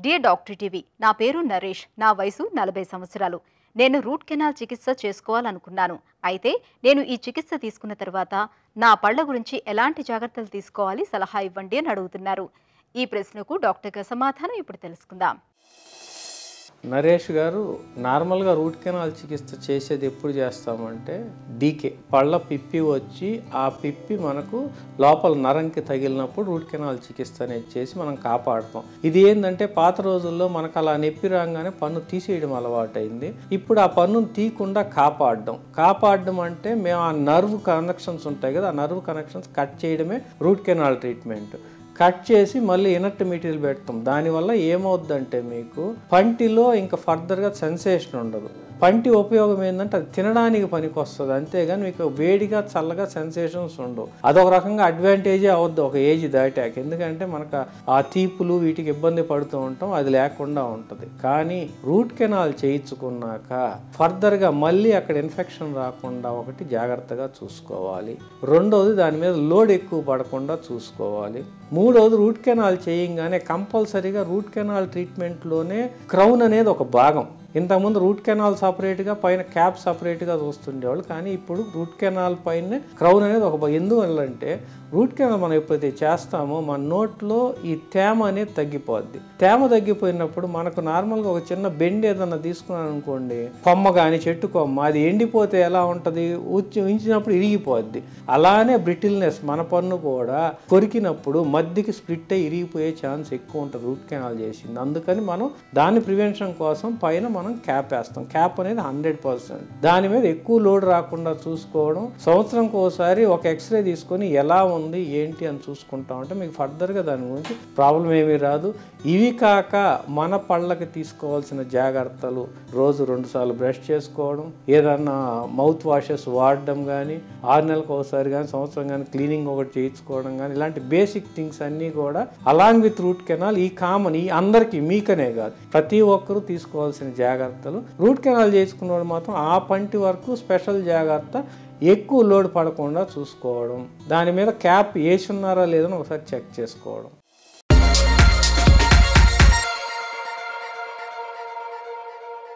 dear doctor TV నా పేరు నరేష్ నా వయసు నలభై సంవత్సరాలు నేను రూట్ కెనాల్ చికిత్స చేసుకోవాలనుకున్నాను అయితే నేను ఈ చికిత్స తీసుకున్న తర్వాత నా పళ్ళ గురించి ఎలాంటి జాగ్రత్తలు తీసుకోవాలి సలహా ఇవ్వండి అని అడుగుతున్నారు ఈ ప్రశ్నకు డాక్టర్ గారి సమాధానం ఇప్పుడు తెలుసుకుందాం నరేష్ గారు నార్మల్గా రూట్ కెనాల్ చికిత్స చేసేది ఎప్పుడు చేస్తామంటే డీకే పళ్ళ పిప్పి వచ్చి ఆ పిప్పి మనకు లోపల నరంకి తగిలినప్పుడు రూట్ కెనాల్ చికిత్స అనేది చేసి మనం కాపాడుతాం ఇది ఏంటంటే పాత రోజుల్లో మనకు అలా నొప్పి రాగానే పన్ను తీసేయడం అలవాటైంది ఇప్పుడు ఆ పన్నును తీయకుండా కాపాడడం కాపాడడం అంటే మేము ఆ నర్వ్ కనెక్షన్స్ ఉంటాయి కదా ఆ నర్వ్ కనెక్షన్స్ కట్ చేయడమే రూట్ కెనాల్ ట్రీట్మెంట్ కట్ చేసి మళ్ళీ ఇనర్ట్ మెటీరియల్ పెడతాం దానివల్ల ఏమవుద్దంటే మీకు పంటిలో ఇంకా ఫర్దర్గా సెన్సేషన్ ఉండదు పంటి ఉపయోగం ఏంటంటే అది తినడానికి పనికి వస్తుంది అంతేగాని మీకు వేడిగా చల్లగా సెన్సేషన్స్ ఉండవు అదొక రకంగా అడ్వాంటేజే అవద్దు ఒక ఏజ్ దాటాక ఎందుకంటే మనకు ఆ తీపులు వీటికి ఇబ్బంది పడుతూ ఉంటాం అది లేకుండా ఉంటుంది కానీ రూట్ కెనాల్ చేయించుకున్నాక ఫర్దర్గా మళ్ళీ అక్కడ ఇన్ఫెక్షన్ రాకుండా ఒకటి జాగ్రత్తగా చూసుకోవాలి రెండోది దాని మీద లోడ్ ఎక్కువ పడకుండా చూసుకోవాలి మూడోది రూట్ కెనాల్ చేయంగానే కంపల్సరీగా రూట్ కెనాల్ ట్రీట్మెంట్లోనే క్రౌన్ అనేది ఒక భాగం ఇంతకుముందు రూట్ కెనాల్ సపరేట్గా పైన క్యాప్ సపరేట్గా చూస్తుండేవాళ్ళు కానీ ఇప్పుడు రూట్ కెనాల్ పైన క్రౌన్ అనేది ఒక భాగం ఎందువల్లంటే రూట్ కెనాల్ మనం ఎప్పుడైతే చేస్తామో మన నోట్లో ఈ తేమ అనేది తగ్గిపోద్ది తేమ తగ్గిపోయినప్పుడు మనకు నార్మల్గా ఒక చిన్న బెండ్ ఏదన్నా తీసుకున్నాను అనుకోండి కొమ్మ కానీ చెట్టు కొమ్మ అది ఎండిపోతే ఎలా ఉంటుంది ఉంచి ఉంచినప్పుడు ఇరిగిపోద్ది అలానే బ్రిటిల్నెస్ మన పన్ను కూడా కొరికినప్పుడు మధ్యకి స్ప్లిట్ అయ్యి ఇరిగిపోయే ఛాన్స్ ఎక్కువ ఉంటుంది రూట్ కెనాల్ చేసింది అందుకని మనం దాని ప్రివెన్షన్ కోసం పైన మనం క్యాప్ వేస్తాం క్యాప్ అనేది హండ్రెడ్ పర్సెంట్ దాని మీద ఎక్కువ లోడ్ రాకుండా చూసుకోవడం సంవత్సరంకి ఒకసారి ఒక ఎక్స్రే తీసుకొని ఎలా ఉంది ఏంటి అని చూసుకుంటా ఉంటే మీకు ఫర్దర్గా దాని గురించి ప్రాబ్లం ఏమీ రాదు ఇవి కాక మన పళ్ళకి తీసుకోవాల్సిన జాగ్రత్తలు రోజు రెండు సార్లు బ్రష్ చేసుకోవడం ఏదన్నా మౌత్ వాషెస్ వాడడం కానీ ఆరు నెలలకు ఒకసారి కానీ సంవత్సరం కానీ క్లీనింగ్ ఒకటి చేయించుకోవడం కానీ ఇలాంటి బేసిక్ థింగ్స్ అన్నీ కూడా అలాంగ్ విత్ రూట్ కెనాల్ ఈ కామన్ ఈ అందరికీ మీకనే కాదు ప్రతి ఒక్కరూ తీసుకోవాల్సిన జాగ్రత్తలు రూట్ కెనాల్ చేసుకున్న వాళ్ళు మాత్రం ఆ పంటి వరకు స్పెషల్ జాగ్రత్త ఎక్కువ లోడ్ పడకుండా చూసుకోవడం దాని మీద క్యాప్ వేసి ఉన్నారా లేదని ఒకసారి చెక్ చేసుకోవడం